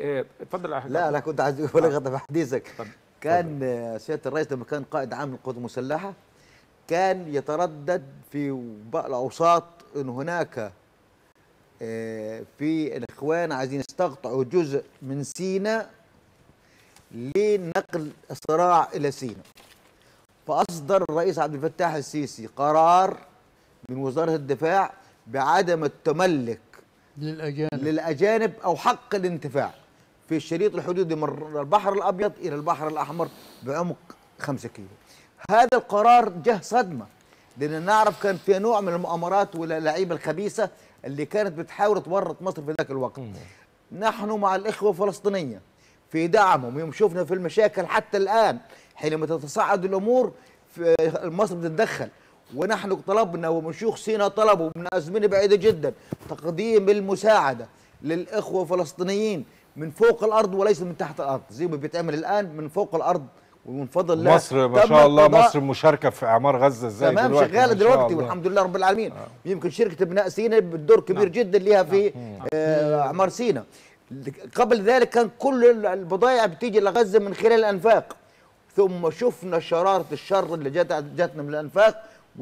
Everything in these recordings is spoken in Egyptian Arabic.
آه، اتفضل يا حاج لا لا كنت عايز اقول لك في حديثك اتفضل. كان آه، سياده الرئيس لما كان قائد عام للقوات المسلحه كان يتردد في بعض الاوساط ان هناك آه، في الاخوان عايزين يستقطعوا جزء من سيناء لنقل الصراع الى سيناء فاصدر الرئيس عبد الفتاح السيسي قرار من وزاره الدفاع بعدم التملك للاجانب للأجانب أو حق الانتفاع في الشريط الحدودي من البحر الأبيض إلى البحر الأحمر بعمق 5 كيلو هذا القرار جه صدمة لأن نعرف كان في نوع من المؤامرات واللعيبة الخبيثة اللي كانت بتحاول تورط مصر في ذاك الوقت نحن مع الإخوة الفلسطينية في دعمهم يوم شفنا في المشاكل حتى الآن حينما تتصاعد الأمور في مصر بتتدخل ونحن طلبنا ومشيوخ سينا طلبوا من أزمنة بعيدة جدا تقديم المساعدة للإخوة الفلسطينيين من فوق الأرض وليس من تحت الأرض زي ما بيتعمل الآن من فوق الأرض ومن فضل الله مصر ما تم شاء الله القضاء مصر مشاركه في اعمار غزه ازاي تمام دلوقتي شغاله ما شاء دلوقتي الله. والحمد لله رب العالمين يمكن شركه بناء سينا بالدور كبير جدا ليها في آه، اعمار سينا قبل ذلك كان كل البضائع بتيجي لغزه من خلال الانفاق ثم شفنا شراره الشر اللي جات جاتنا من الانفاق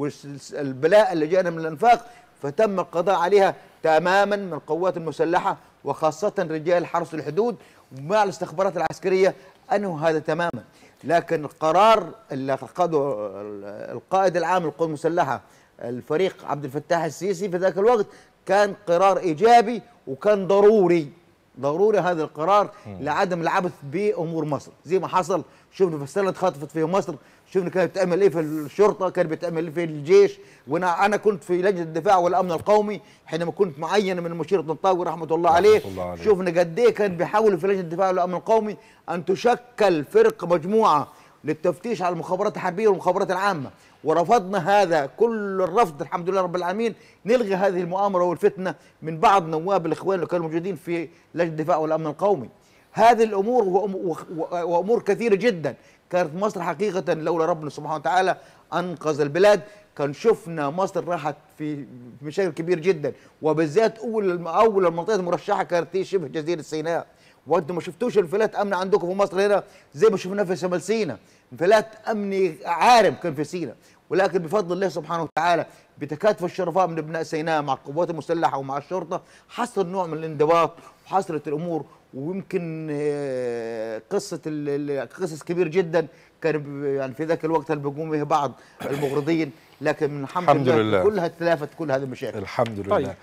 والبلاء اللي جانا من الانفاق فتم القضاء عليها تماما من القوات المسلحه وخاصه رجال حرس الحدود ومع الاستخبارات العسكريه انهوا هذا تماما لكن القرار اللي اخذه القائد العام للقوات المسلحه الفريق عبد الفتاح السيسي في ذاك الوقت كان قرار ايجابي وكان ضروري ضروري هذا القرار لعدم العبث بامور مصر زي ما حصل شفنا في السنه اللي اتخطفت فيها مصر شفنا كانت بتعمل ايه في الشرطه كانت بتعمل ايه في الجيش وانا انا كنت في لجنه الدفاع والامن القومي حينما كنت معين من المشير الطنطاوي رحمه الله عليه الله عليه. شفنا قد ايه كان بيحاولوا في لجنه الدفاع والامن القومي ان تشكل فرق مجموعه للتفتيش على المخابرات الحربيه والمخابرات العامه ورفضنا هذا كل الرفض الحمد لله رب العالمين نلغي هذه المؤامره والفتنه من بعض نواب الاخوان اللي كانوا موجودين في لجنه الدفاع والامن القومي هذه الامور وأم- و- وامور كثيره جدا كانت مصر حقيقه لولا ربنا سبحانه وتعالى انقذ البلاد كان شفنا مصر راحت في في مشاكل كبير جدا وبالذات اول اول المنطقه المرشحه كانت هي شبه جزيره سيناء وانتم ما شفتوش انفلات امن عندكم في مصر هنا زي ما شفناه في شمال سيناء انفلات امني عارم كان في سيناء ولكن بفضل الله سبحانه وتعالى بتكاتف الشرفاء من ابناء سيناء مع القوات المسلحه ومع الشرطه حصل نوع من الانضباط وحصلت الامور ويمكن آه، قصه ال- ال- قصص كبير جدا كان ب- يعني في ذاك الوقت اللي بيقوم به بعض المغرضين لكن الحمد, الحمد لله, لله. كلها تلافت كل هذه المشاكل الحمد لله طيب